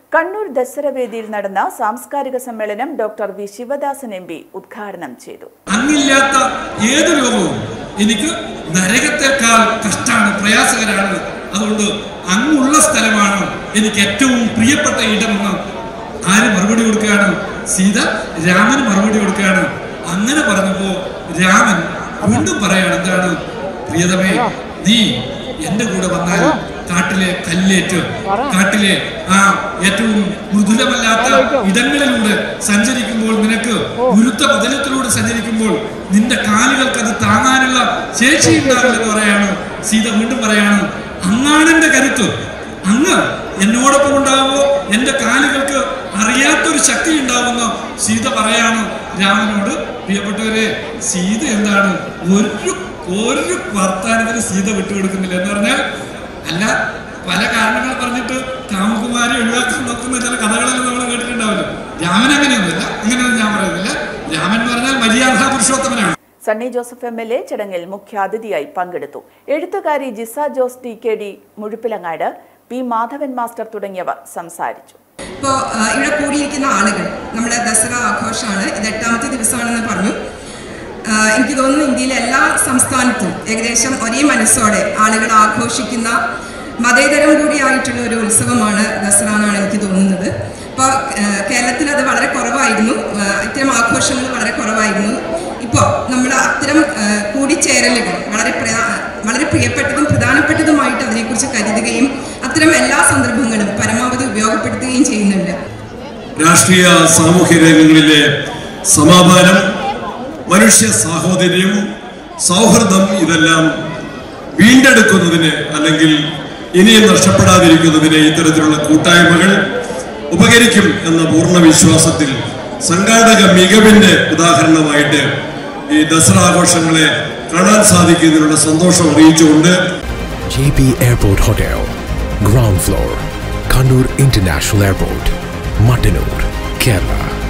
കണ്ണൂർ ദസറ വേദിയിൽ നടന്ന സാംസ്കാരിക സമ്മേളനം doctor V Sivadasan M P ഉദ്ഘാടനം ചെയ്തു അങ്ങില്ലാത്ത ഏത് രോഗവും എനിക്ക് നരകത്തെക്കാൾ കഷ്ടാണ് പ്രയാസകരാണ് അതുകൊണ്ട് അങ്ങുള്ള സ്ഥലമാണ് എനിക്ക് ഏറ്റവും പ്രിയപ്പെട്ട ഇടമെന്ന് ആര് മറുപടി കൊടുക്കുകയാണ് സീത രാമന് മറുപടി കൊടുക്കുകയാണ് അങ്ങനെ പറഞ്ഞപ്പോ രാമൻ വീണ്ടും പറയാണ് എന്താണ് പ്രിയതമേ നീ എന്റെ കൂടെ വന്നാൽ കാട്ടിലെ കല്ലേറ്റ് കാട്ടിലെ ആ ഏറ്റവും മൃദുലമല്ലാത്ത ഇടങ്ങളിലൂടെ സഞ്ചരിക്കുമ്പോൾ നിനക്ക് ഗുരുത്ത മതിലത്തിലൂടെ സഞ്ചരിക്കുമ്പോൾ നിന്റെ കാലുകൾക്ക് അത് താങ്ങാനുള്ള ശേഷി ഉണ്ടാവില്ലെന്ന് പറയാണ് സീത വീണ്ടും പറയാണ് അങ്ങാണെന്റെ കരുത്ത് അങ്ങ് എന്നോടൊപ്പം ഉണ്ടാവുമോ എന്റെ കാലുകൾക്ക് അറിയാത്തൊരു ശക്തി ഉണ്ടാവുന്ന സീത പറയാണ് രാമനോട് പ്രിയപ്പെട്ടവരെ സീത എന്താണ് ഒരു ഒരു വർത്താനത്തിന് സീത വിട്ടുകൊടുക്കുന്നില്ല എന്ന് പറഞ്ഞാൽ അല്ല പല കാരണങ്ങൾ പറഞ്ഞിട്ട് കാമകുമാരി ഒഴിവാക്കാൻ നോക്കുന്ന ചില കഥകളെല്ലാം നമ്മൾ കേട്ടിട്ടുണ്ടാവില്ല രാമൻ അങ്ങനെയൊന്നുമില്ല അങ്ങനെയൊന്നും ഞാൻ പറയുന്നില്ല രാമൻ എന്ന് പറഞ്ഞാൽ മര്യാദാ പുരുഷോത്തമനാണ് Sunny Joseph M L A ചടങ്ങിൽ മുഖ്യാതിഥിയായി പങ്കെടുത്തു എഴുത്തുകാരി Jisa Jose T K D Muzhappilangad P Madhavan master തുടങ്ങിയവർ സംസാരിച്ചു ഇപ്പോൾ ഇവിടെ കൂടിയിരിക്കുന്ന ആളുകൾ നമ്മുടെ ദസറ ആഘോഷമാണ് ഇത് എട്ടാമത്തെ ദിവസമാണെന്ന് പറഞ്ഞു ആ, എനിക്ക് തോന്നുന്നു ഇന്ത്യയിലെ എല്ലാ സംസ്ഥാനത്തും ഏകദേശം ഒരേ മനസ്സോടെ ആളുകൾ ആഘോഷിക്കുന്ന മതേതരം കൂടിയായിട്ടുള്ള ഒരു ഉത്സവമാണ് ദസറ എന്നാണ് എനിക്ക് തോന്നുന്നത് ഇപ്പോൾ കേരളത്തിൽ അത് വളരെ കുറവായിരുന്നു ആ, ഇത്തരം ആഘോഷങ്ങൾ വളരെ കുറവായിരുന്നു ഇപ്പോൾ നമ്മൾ അത്തരം ആ, കൂടിച്ചേരലുകൾ വളരെ പ്രധാ- വളരെ പ്രിയപ്പെട്ടതും പ്രധാനപ്പെട്ടതുമായിട്ട് അതിനെക്കുറിച്ച് കരുതുകയും അത്തരം എല്ലാ സന്ദർഭങ്ങളും പരമാവധി ഉപയോഗപ്പെടുത്തുകയും ചെയ്യുന്നുണ്ട് രാഷ്ട്രീയ സാമൂഹ്യ രംഗങ്ങളിലെ സമാധാനം മനുഷ്യ സാഹോദര്യം സൗഹൃദം ഇതെല്ലാം വീണ്ടെടുക്കുന്നതിന് അല്ലെങ്കിൽ ഇനിയും നഷ്ടപ്പെടാതിരിക്കുന്നതിന് ഇത്തരത്തിലുള്ള കൂട്ടായ്മകൾ ഉപകരിക്കും എന്ന പൂർണ്ണ വിശ്വാസത്തിൽ സംഘാടക മികവിന്റെ ഉദാഹരണമായിട്ട് ഈ ദസറ ആഘോഷങ്ങളെ കാണാൻ സാധിക്കുന്നതിനുള്ള സന്തോഷം അറിയിച്ചുകൊണ്ട് JP Airport Hotel, ground floor, Kannur International Airport, Mattanur, Kerala.